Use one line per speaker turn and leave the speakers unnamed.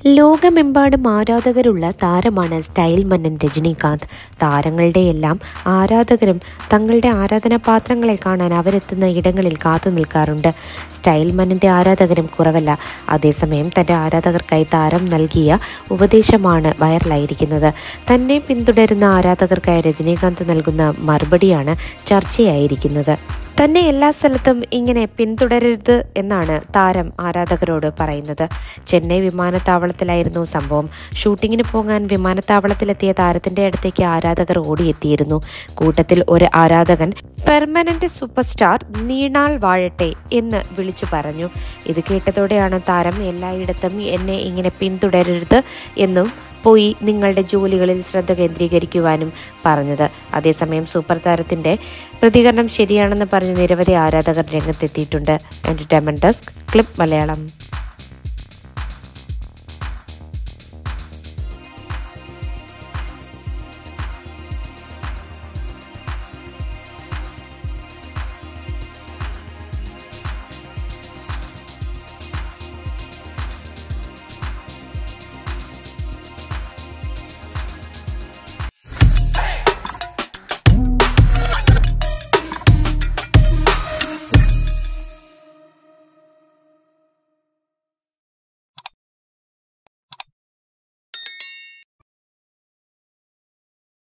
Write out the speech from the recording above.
ലോകമെമ്പാടും ആരാധകരുള്ള താരമാണ് സ്റ്റൈൽ മന്നൻ രജനീകാന്ത് താരങ്ങളുടെയെല്ലാം ആരാധകരും തങ്ങളുടെ ആരാധനാപാത്രങ്ങളെ കാണാൻ അവരെത്തുന്ന ഇടങ്ങളിൽ കാത്തു നിൽക്കാറുണ്ട് സ്റ്റൈൽ മന്നൻ്റെ ആരാധകരും കുറവല്ല അതേസമയം തൻ്റെ ആരാധകർക്കായി താരം നൽകിയ ഉപദേശമാണ് വൈറലായിരിക്കുന്നത് തന്നെ പിന്തുടരുന്ന ആരാധകർക്കായി രജനീകാന്ത് നൽകുന്ന മറുപടിയാണ് ചർച്ചയായിരിക്കുന്നത് തന്നെ എല്ലാ സ്ഥലത്തും ഇങ്ങനെ പിന്തുടരരുത് എന്നാണ് താരം ആരാധകരോട് പറയുന്നത് ചെന്നൈ വിമാനത്താവളത്തിലായിരുന്നു സംഭവം ഷൂട്ടിങ്ങിന് പോകാൻ വിമാനത്താവളത്തിലെത്തിയ താരത്തിന്റെ അടുത്തേക്ക് ആരാധകർ ഓടിയെത്തിയിരുന്നു കൂട്ടത്തിൽ ഒരു ആരാധകൻ പെർമനന്റ് സൂപ്പർ സ്റ്റാർ നീണാൾ വാഴട്ടെ എന്ന് വിളിച്ചു പറഞ്ഞു ഇത് കേട്ടതോടെയാണ് താരം എല്ലായിടത്തും എന്നെ ഇങ്ങനെ പിന്തുടരരുത് എന്നും പോയി നിങ്ങളുടെ ജോലികളിൽ ശ്രദ്ധ കേന്ദ്രീകരിക്കുവാനും പറഞ്ഞത് അതേസമയം സൂപ്പർ താരത്തിന്റെ പ്രതികരണം ശരിയാണെന്ന് പറഞ്ഞ് നിരവധി ആരാധകർ രംഗത്തെത്തിയിട്ടുണ്ട് എന്റർടൈൻമെന്റ് ഡെസ്ക് ക്ലിപ്പ് മലയാളം